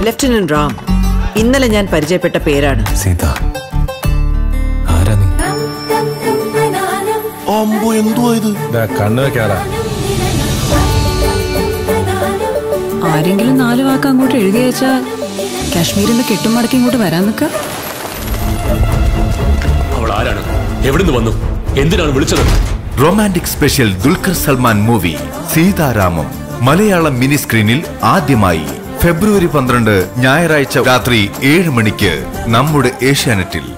lieutenant Ram ഇന്നലെ ഞാൻ പരിചയപ്പെട്ട പേരാണ് സീത ആരാ നീ അമ്പോ എന്തുവാ ഇത് കണ്ണു വെക്കാറാ ആരെങ്കിലും നാല് വാക്ക് അങ്ങോട്ട് എഴുതി അയച്ചാൽ കാശ്മീരിൽ കെട്ടും മടക്കി ഇങ്ങോട്ട് വരാൻ നിൽക്ക അവൾ ആരാണ് എവിടുന്ന് വന്നു എന്തിനാണ് വിളിച്ചത് romantic special Dulquer Salmaan movie Sitaramam Malayalam mini സ്ക്രീനിൽ ആദ്യമായി ഫെബ്രുവരി പന്ത്രണ്ട് ഞായറാഴ്ച രാത്രി ഏഴ് മണിക്ക് നമ്മുടെ ഏഷ്യാനെറ്റിൽ